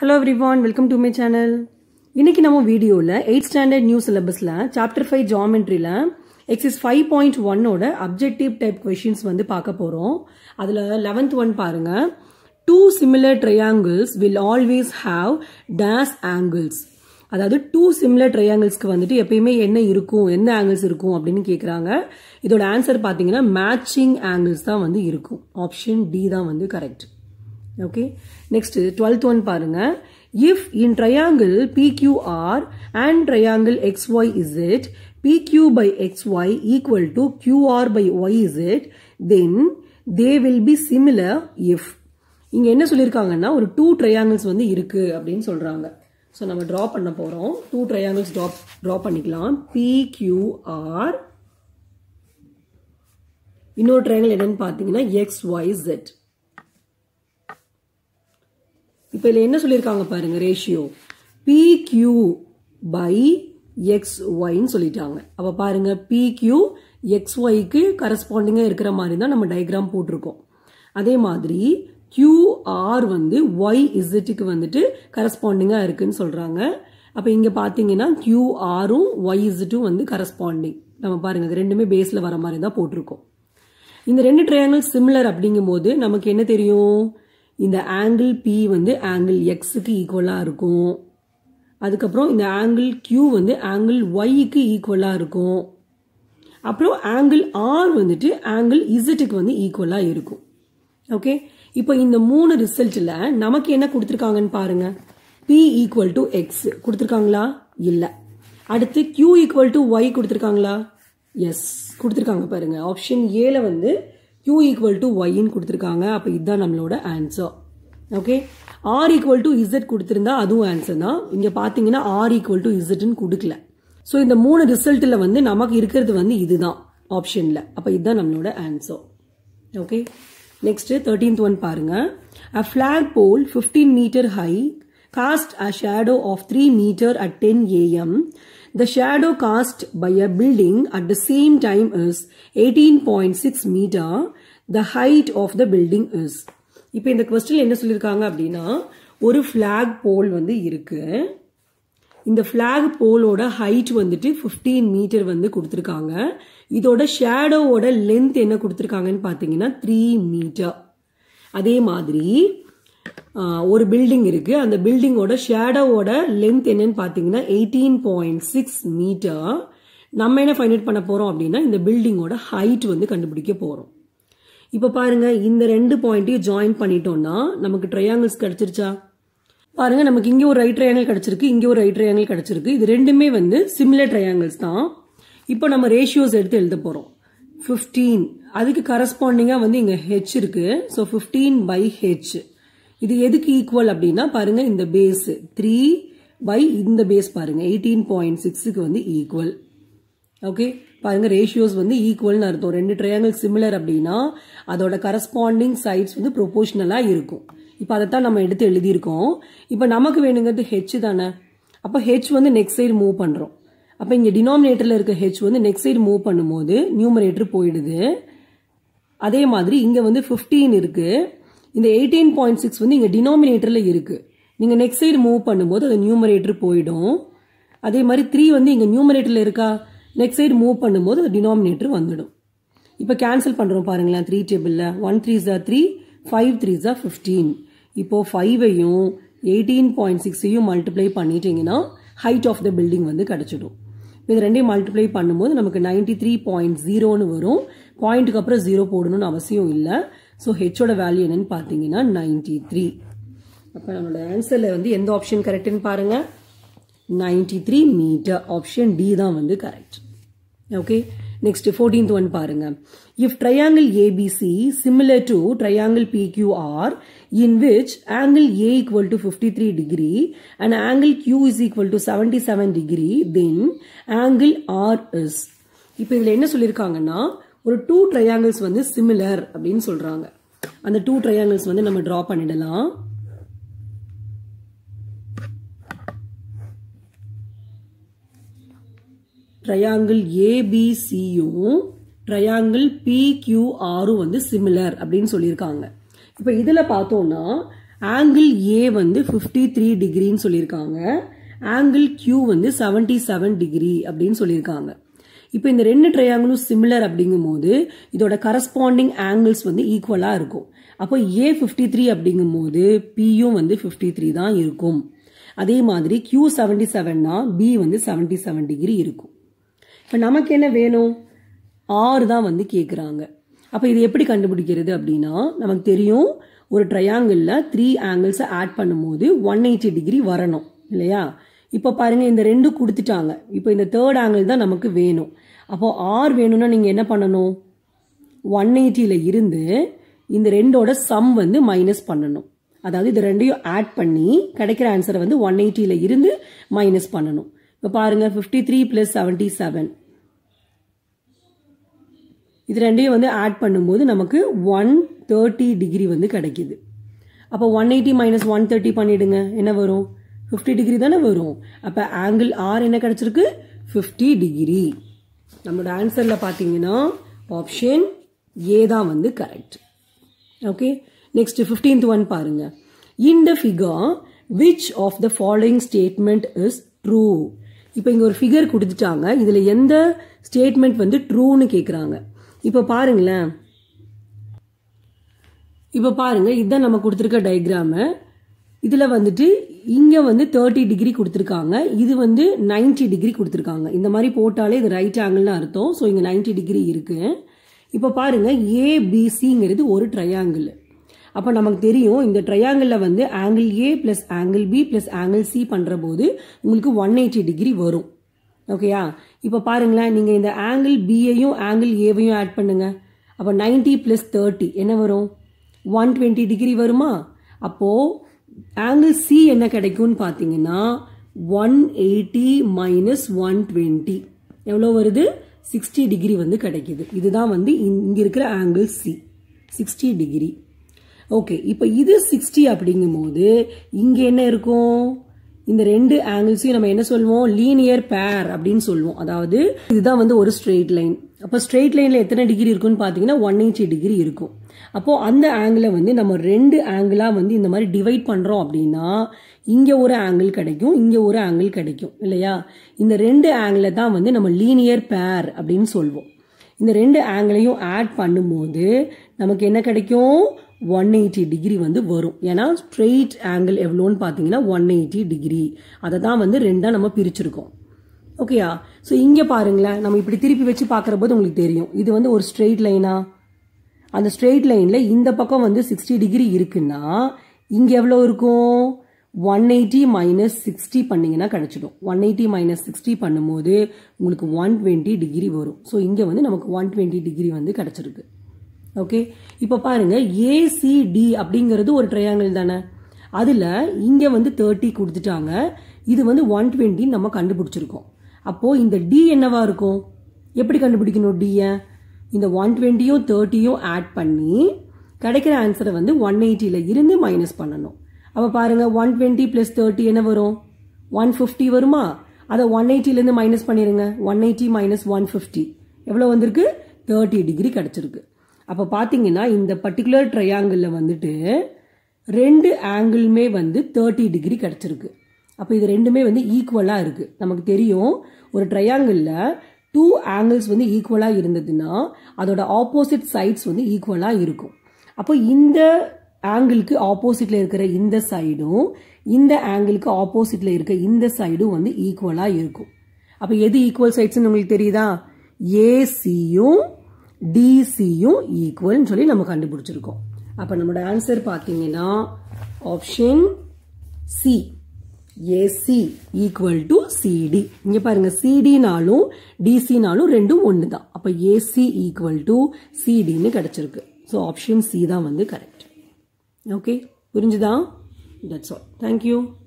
Hello everyone welcome to my channel இன்னைக்கு நம்ம வீடியோவில் எயிட் ஸ்டாண்டர்ட் நியூ சிலபஸில் சாப்டர் ஃபைவ் ஜாமெண்ட்ரியில் எக்ஸஸ் ஃபைவ் பாயிண்ட் ஒன்னோட அப்ஜெக்டிவ் டைப் கொஷின்ஸ் வந்து பார்க்க போகிறோம் அதில் லெவன்த் ஒன் பாருங்க two similar triangles will always have these angles அதாவது டூ சிமிலர் ட்ரையாங்கிள்ஸ்க்கு வந்துட்டு எப்பயுமே என்ன இருக்கும் என்ன ஆங்கிள்ஸ் இருக்கும் அப்படின்னு கேட்குறாங்க இதோட ஆன்சர் பார்த்தீங்கன்னா மேட்சிங் ஆங்கிள்ஸ் தான் வந்து இருக்கும் ஆப்ஷன் டி தான் வந்து correct okay next twelfth one பாருங்க if in triangle PQR and triangle X Y is it PQ by X Y equal to QR by Y is it then they will be similar if இங்க என்ன சொல்லியிருக்காங்கன்னா ஒரு two triangles வந்து இருக்கு அப்படின்னு சொல்றாங்க so நம்ம ட்ரா பண்ண போறோம் டூ ட்ரையாங்கிள்ஸ் ட்ரா ட்ரா பண்ணிக்கலாம் பிக்யூஆர் இன்னொரு ட்ரையாங்கிள் என்னன்னு பார்த்தீங்கன்னா எக்ஸ் ஒய் ஜெட் இப்போ இதில் என்ன சொல்லியிருக்காங்க பாருங்க ratio P Q by X ஒய்ன்னு சொல்லிட்டாங்க அப்போ பாருங்க பி கியூ எக்ஸ் ஒய்க்கு கரஸ்பாண்டிங்காக இருக்கிற மாதிரி தான் நம்ம டயக்ராம் போட்டிருக்கோம் அதே மாதிரி கியூஆர் வந்து ஒய் இசட்டுக்கு வந்துட்டு கரஸ்பாண்டிங்காக இருக்குன்னு சொல்கிறாங்க அப்போ இங்கே பார்த்தீங்கன்னா கியூஆரும் ஒய் இசட்டும் வந்து கரஸ்பாண்டிங் நம்ம பாருங்க இது ரெண்டுமே பேஸில் வர மாதிரி தான் போட்டிருக்கோம் இந்த ரெண்டு ட்ரையாங்கிள் சிமிலர் அப்படிங்கும் போது நமக்கு என்ன தெரியும் இந்த ஆங்கிள் பி வந்து ஆங்கிள் எக்ஸுக்கு ஈக்குவலாக இருக்கும் அதுக்கப்புறம் இந்த ஆங்கிள் கியூ வந்து ஆங்கிள் ஒய்க்கு ஈக்குவலாக இருக்கும் அப்புறம் ஆங்கிள் ஆர் வந்துட்டு ஆங்கிள் இசட்டுக்கு வந்து ஈக்குவலாக இருக்கும் ஓகே இப்போ இந்த மூணு ரிசல்ட்டில் நமக்கு என்ன கொடுத்துருக்காங்கன்னு பாருங்க பி ஈக்குவல் டு எக்ஸ் கொடுத்துருக்காங்களா இல்லை அடுத்து கியூ ஈக்குவல் டு ஒய் கொடுத்துருக்காங்களா எஸ் கொடுத்துருக்காங்க பாருங்க ஆப்ஷன் ஏல வந்து q ஈக்குவல் டு ஒய்ன்னு கொடுத்துருக்காங்க அப்போ இதுதான் நம்மளோட answer okay R equal to Z கொடுத்துருந்தா அதுவும் ஆன்சர் தான் இங்கே பார்த்தீங்கன்னா ஆர் ஈக்குவல் டு இசட்னு கொடுக்கல ஸோ இந்த மூணு ரிசல்ட்டில் வந்து நமக்கு இருக்கிறது வந்து இதுதான் ஆப்ஷனில் அப்போ இதுதான் நம்மளோட answer okay next thirteenth one பாருங்க a flag pole fifteen metre high cast a shadow of three metre at ten AM The shadow cast by a building at the same time is 18.6 meter. The height of the building is. இப்போ இந்த question என்ன சொல்லியிருக்காங்க அப்படின்னா ஒரு flag போல் வந்து இருக்கு இந்த flag போலோட ஹைட் வந்துட்டு ஃபிஃப்டீன் மீட்டர் வந்து கொடுத்துருக்காங்க இதோட ஷேடோவோட லென்த் என்ன கொடுத்துருக்காங்கன்னு பார்த்தீங்கன்னா த்ரீ மீட்டர் அதே மாதிரி ஒரு பில்டிங் இருக்கு அந்த பில்டிங்கோட ஷேடோவோட லென்த் என்னன்னு பார்த்தீங்கன்னா எயிட்டீன் பாயிண்ட் சிக்ஸ் மீட்டர் நம்ம என்ன ஃபைண்ட் அவுட் பண்ண போறோம் அப்படின்னா இந்த பில்டிங்கோட ஹைட் வந்து கண்டுபிடிக்க போறோம் இப்போ பாருங்க இந்த ரெண்டு பாயிண்ட்டையும் ஜாயின் பண்ணிட்டோம்னா நமக்கு ட்ரையாங்கிள்ஸ் கிடைச்சிருச்சா பாருங்க நமக்கு இங்கே ஒரு ரைட் ட்ரையாங்கிள் கிடைச்சிருக்கு இங்கே ஒரு ரைட் ட்ரையாங்கிள் கிடைச்சிருக்கு இது ரெண்டுமே வந்து சிமிலர் ட்ரையாங்கிள்ஸ் தான் இப்போ நம்ம ரேஷியோஸ் எடுத்து எழுத போறோம் ஃபிஃப்டீன் அதுக்கு கரஸ்பாண்டிங்காக வந்து இங்கே ஹெச் இருக்கு ஸோ ஃபிஃப்டீன் பை ஹெச் இது எதுக்கு ஈக்குவல் அப்படின்னா பாருங்க இந்த பேஸ் த்ரீ பை இந்த பேஸ் பாருங்க எயிட்டீன் பாயிண்ட் சிக்ஸுக்கு வந்து ஈக்குவல் ஓகே பாருங்க ரேஷியோஸ் வந்து ஈக்குவல்னு அர்த்தம் ரெண்டு ட்ரையாங்கிள் சிமிலர் அப்படின்னா அதோட கரஸ்பாண்டிங் சைட்ஸ் வந்து ப்ரொபோஷனலா இருக்கும் இப்போ அதைத்தான் நம்ம எடுத்து எழுதியிருக்கோம் இப்போ நமக்கு வேணுங்கிறது ஹெச் தானே அப்போ ஹெச் வந்து நெக்ஸ்ட் சைடு மூவ் பண்றோம் அப்போ இங்கே டினாமினேட்டர்ல இருக்க ஹெச் வந்து நெக்ஸ்ட் சைடு மூவ் பண்ணும்போது நியூமரேட்டர் போயிடுது அதே மாதிரி இங்க வந்து ஃபிஃப்டீன் இருக்கு இந்த எயிட்டீன் பாயிண்ட் சிக்ஸ் வந்து இங்கே டினாமினேட்டரில் இருக்கு நீங்கள் நெக்ஸ்ட் சைடு மூவ் பண்ணும்போது அது நியூமரேட்டர் போயிடும் அதே மாதிரி த்ரீ வந்து இங்கே நியூமரேட்டரில் இருக்கா நெக்ஸ்ட் சைடு மூவ் பண்ணும்போது அது டினாமினேட்டர் வந்துடும் இப்போ கேன்சல் பண்ணுறோம் பாருங்களேன் த்ரீ டேபிளில் ஒன் த்ரீ ஜா த்ரீ ஃபைவ் த்ரீ ஜா ஃபிஃப்டீன் இப்போ ஃபைவையும் எயிட்டீன் பாயிண்ட் சிக்ஸையும் மல்டிப்ளை பண்ணிட்டீங்கன்னா ஹைட் ஆஃப் த பில்டிங் வந்து கிடச்சிடும் இது ரெண்டையும் மல்டிப்ளை பண்ணும்போது நமக்கு நைன்டி த்ரீ பாயிண்ட் ஜீரோன்னு வரும் பாயிண்ட்டுக்கு அப்புறம் ஜீரோ போடணும்னு அவசியம் இல்லை ஸோ ஹெச்சோட வேல்யூ என்னன்னு பார்த்தீங்கன்னா நைன்டி த்ரீ அப்போ நம்மளோட ஆன்சரில் வந்து எந்த ஆப்ஷன் கரெக்டுன்னு பாருங்க ninety three metre option D தான் வந்து correct okay next fourteenth one பாருங்க if triangle ABC similar to triangle PQR in which angle A equal to fifty three degree and angle Q is equal to seventy seven degree then angle R is இப்போ இதில் என்ன சொல்லியிருக்காங்கன்னா ஒரு two triangles வந்து similar அப்படின்னு சொல்றாங்க அந்த two triangles வந்து நம்ம டிரா பண்ணிடலாம் ட்ரையாங்கிள் ஏபிசியும் ட்ரையாங்கிள் பிக்யூஆரும் வந்து சிமிலர் அப்படின்னு சொல்லியிருக்காங்க இப்போ இதில் பார்த்தோம்னா ஆங்கிள் ஏ வந்து ஃபிஃப்டி த்ரீ டிகிரின்னு சொல்லியிருக்காங்க ஆங்கிள் கியூ வந்து செவன்டி செவன் டிகிரி அப்படின்னு சொல்லியிருக்காங்க இப்போ இந்த ரெண்டு ட்ரையாங்கிளும் சிமிலர் அப்படிங்கும் போது இதோட கரஸ்பாண்டிங் ஆங்கிள்ஸ் வந்து ஈக்குவலாக இருக்கும் அப்போ ஏ ஃபிஃப்டி த்ரீ அப்படிங்கும் போது பியும் வந்து ஃபிஃப்டி த்ரீ தான் இருக்கும் அதே மாதிரி கியூ செவன்டி செவன்னா பி வந்து செவன்டி செவன் டிகிரி இருக்கும் இப்போ நமக்கு என்ன வேணும் ஆறு தான் வந்து கேட்குறாங்க அப்போ இது எப்படி கண்டுபிடிக்கிறது அப்படின்னா நமக்கு தெரியும் ஒரு ட்ரையாங்கிளில் த்ரீ ஆங்கிள்ஸை ஆட் பண்ணும்போது ஒன் எயிட்டி டிகிரி வரணும் இல்லையா இப்போ பாருங்க இந்த ரெண்டும் கொடுத்துட்டாங்க இப்போ இந்த தேர்ட் ஆங்கிள் தான் நமக்கு வேணும் அப்போ ஆர் வேணும்னா நீங்கள் என்ன பண்ணணும் ஒன் எயிட்டியில் இருந்து இந்த ரெண்டோட சம் வந்து மைனஸ் பண்ணணும் அதாவது இது ரெண்டையும் ஆட் பண்ணி கிடைக்கிற ஆன்சரை வந்து ஒன் எயிட்டியில் இருந்து மைனஸ் பண்ணணும் இப்போ பாருங்க fifty three plus seventy seven இது ரெண்டையும் வந்து ஆட் பண்ணும்போது நமக்கு ஒன் தேர்ட்டி டிகிரி வந்து கிடைக்குது அப்போ one eighty minus one thirty பண்ணிடுங்க என்ன வரும் ஃபிஃப்டி டிகிரி தானே வரும் அப்போ ஆங்கிள் ஆர் என்ன கிடைச்சிருக்கு ஃபிஃப்டி டிகிரி நம்மளோட ஆன்சரில் பார்த்தீங்கன்னா ஆப்ஷன் ஏ தான் வந்து correct okay next fifteenth one பாருங்க in the figure which of the following statement is true இப்போ இங்கே ஒரு ஃபிகர் கொடுத்துட்டாங்க இதில் எந்த ஸ்டேட்மெண்ட் வந்து ட்ரூன்னு கேட்குறாங்க இப்போ பாருங்களேன் இப்போ பாருங்க இதுதான் நம்ம கொடுத்துருக்க டயக்ராமு இதில் வந்துட்டு இங்கே வந்து தேர்ட்டி டிகிரி கொடுத்துருக்காங்க இது வந்து நைன்டி டிகிரி கொடுத்துருக்காங்க இந்த மாதிரி போட்டாலே இது ரைட் ஆங்கிள்னு அர்த்தம் ஸோ இங்கே நைன்டி டிகிரி இருக்கு இப்போ பாருங்க ஏபிசிங்கிறது ஒரு ட்ரையாங்கிள் அப்போ நமக்கு தெரியும் இந்த ட்ரையாங்கிளில் வந்து angle A plus angle B plus angle C பண்ணுற போது உங்களுக்கு ஒன் எயிட்டி டிகிரி வரும் ஓகேயா இப்போ பாருங்களேன் நீங்கள் இந்த ஆங்கிள் பியையும் ஆங்கிள் ஏவையும் ஆட் பண்ணுங்க அப்போ நைன்டி பிளஸ் தேர்ட்டி என்ன வரும் ஒன் டுவெண்ட்டி டிகிரி வருமா அப்போது ஆங்கிள் சி என்ன கிடைக்கும்னு பார்த்தீங்கன்னா one eighty minus one twenty எவ்வளோ வருது சிக்ஸ்டி டிகிரி வந்து கிடைக்குது இதுதான் வந்து இங்கே இருக்கிற angle C sixty degree okay இப்போ இது சிக்ஸ்டி அப்படிங்கும்போது இங்கே என்ன இருக்கும் இந்த ரெண்டு ஆங்கிள்ஸையும் நம்ம என்ன சொல்லுவோம் லீனியர் பேர் அப்படின்னு சொல்லுவோம் அதாவது இதுதான் வந்து ஒரு ஸ்ட்ரெயிட் லைன் அப்போ ஸ்ட்ரெயிட் லைனில் எத்தனை டிகிரி இருக்குன்னு பார்த்தீங்கன்னா ஒன் எயிட்டி டிகிரி இருக்கும் அப்போ அந்த ஆங்கிளை வந்து நம்ம ரெண்டு ஆங்கிளாக வந்து இந்த மாதிரி டிவைட் பண்ணுறோம் அப்படின்னா இங்கே ஒரு ஆங்கிள் கிடைக்கும் இங்கே ஒரு ஆங்கிள் கிடைக்கும் இல்லையா இந்த ரெண்டு ஆங்கிளை தான் வந்து நம்ம லீனியர் பேர் அப்படின்னு சொல்லுவோம் இந்த ரெண்டு ஆங்கிளையும் ஆட் பண்ணும்போது நமக்கு என்ன கிடைக்கும் ஒன் எயிட்டி டிகிரி வந்து வரும் ஏன்னா ஸ்ட்ரெயிட் ஆங்கிள் எவ்வளோன்னு பார்த்தீங்கன்னா ஒன் எயிட்டி டிகிரி அதை தான் வந்து ரெண்டாக நம்ம பிரிச்சிருக்கோம் ஓகேயா ஸோ இங்கே பாருங்களேன் நம்ம இப்படி திருப்பி வச்சு பார்க்குற போது உங்களுக்கு தெரியும் இது வந்து ஒரு ஸ்ட்ரெயிட் லைனா அந்த ஸ்ட்ரெயிட் லைனில் இந்த பக்கம் வந்து சிக்ஸ்டி டிகிரி இருக்குன்னா இங்கே எவ்வளோ இருக்கும் ஒன் எயிட்டி மைனஸ் சிக்ஸ்டி பண்ணிங்கன்னா கிடச்சிடும் ஒன் எயிட்டி மைனஸ் சிக்ஸ்டி பண்ணும்போது உங்களுக்கு ஒன் டுவெண்ட்டி டிகிரி வரும் ஸோ இங்கே வந்து நமக்கு ஒன் டுவெண்ட்டி டிகிரி வந்து கிடச்சிருக்கு ஓகே இப்போ பாருங்க ஏசிடி அப்படிங்கிறது ஒரு ட்ரையாங்கிள் தானே அதில் இங்கே வந்து தேர்ட்டி கொடுத்துட்டாங்க இது வந்து ஒன் டுவெண்ட்டி நம்ம கண்டுபிடிச்சிருக்கோம் அப்போது இந்த டி என்னவா இருக்கும் எப்படி கண்டுபிடிக்கணும் டியை இந்த ஒன் டுவெண்ட்டியும் தேர்ட்டியும் ஆட் பண்ணி கிடைக்கிற ஆன்சரை வந்து ஒன் எயிட்டியில் இருந்து மைனஸ் பண்ணணும் அப்போ பாருங்க ஒன் டுவெண்ட்டி ப்ளஸ் தேர்ட்டி என்ன வரும் ஒன் ஃபிஃப்டி வருமா அதை ஒன் எயிட்டிலேருந்து மைனஸ் பண்ணிடுங்க one eighty minus one fifty எவ்வளோ வந்திருக்கு தேர்ட்டி டிகிரி கிடச்சிருக்கு அப்போ பார்த்தீங்கன்னா இந்த பர்டிகுலர் ட்ரையாங்கிளில் வந்துட்டு ரெண்டு ஆங்கிளுமே வந்து தேர்ட்டி டிகிரி கிடச்சிருக்கு அப்போ இது ரெண்டுமே வந்து ஈக்குவலாக இருக்குது நமக்கு தெரியும் ஒரு ட்ரையாங்கிளில் டூ ஆங்கிள்ஸ் வந்து ஈக்குவலாக இருந்ததுன்னா அதோட ஆப்போசிட் சைட்ஸ் வந்து ஈக்குவலாக இருக்கும் அப்போ இந்த ஆங்கிளுக்கு ஆப்போசிட்ல இருக்கிற இந்த சைடும் இந்த ஆங்கிளுக்கு ஆப்போசிட்ல இருக்க இந்த சைடும் வந்து ஈக்குவலாக இருக்கும் அப்போ எது ஈக்குவல் சைட்ஸ்னு உங்களுக்கு தெரியுதா ஏசியும் டிசியும் ஈக்குவல்னு சொல்லி நம்ம கண்டுபிடிச்சிருக்கோம் அப்போ நம்மளோட ஆன்சர் பார்த்தீங்கன்னா option C AC equal to CD இங்கே பாருங்க சிடினாலும் டிசினாலும் ரெண்டும் ஒன்று தான் அப்போ ஏசி ஈக்குவல் டு சிடின்னு கிடச்சிருக்கு ஸோ ஆப்ஷன் சி தான் வந்து கரெக்ட் ஓகே புரிஞ்சுதா தட்ஸ் ஆல் தேங்க்யூ